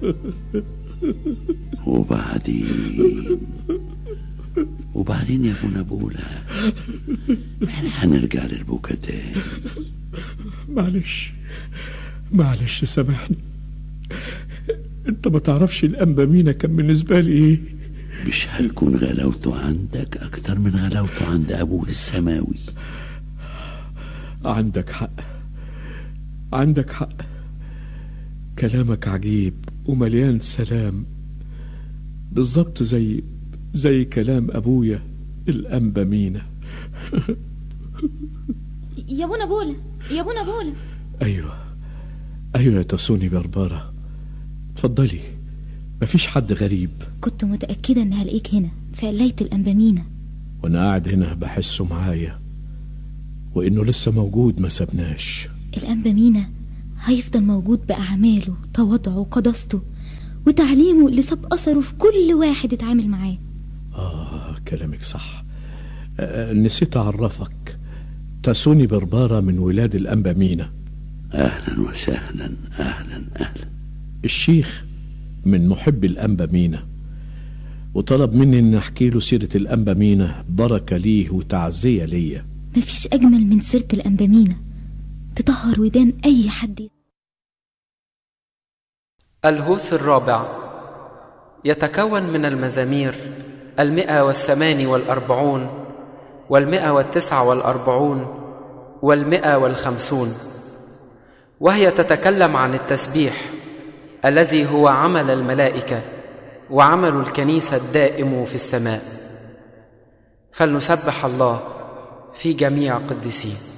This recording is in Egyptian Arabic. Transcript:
وبعدين وبعدين يا ابونا بولا احنا هنرجع للبوكا تاني معلش معلش سامحني انت ما تعرفش الانبا مينا كان بالنسبه لي ايه مش هتكون غلاوته عندك اكتر من غلاوته عند ابوه السماوي عندك حق عندك حق كلامك عجيب ومليان سلام بالظبط زي زي كلام ابويا الانبا مينا يا ابونا بولا يا ابونا بولا ايوه ايوه يا تسوني بربره اتفضلي مفيش حد غريب كنت متأكدة إن هلاقيك هنا في قلاية الأنبامينا وانا قاعد هنا بحسه معايا وانه لسه موجود ما سبناش الأنبامينا هيفضل موجود بأعماله تواضعه وقداسته وتعليمه اللي ساب أثره في كل واحد اتعامل معاه اه كلامك صح آه نسيت اعرفك تسوني بربارة من ولاد الأنبا مينا اهلا وسهلا اهلا اهلا الشيخ من محب الأنبا مينا وطلب مني ان احكي له سيرة الأنبا مينا بركة ليه وتعزية ليا مفيش أجمل من سيرة الأنبامينا تطهر ودان أي حد الهوث الرابع يتكون من المزامير المئة والثمان والأربعون والمئة والتسعة والأربعون والمئة والخمسون وهي تتكلم عن التسبيح الذي هو عمل الملائكة وعمل الكنيسة الدائم في السماء فلنسبح الله في جميع قدسيه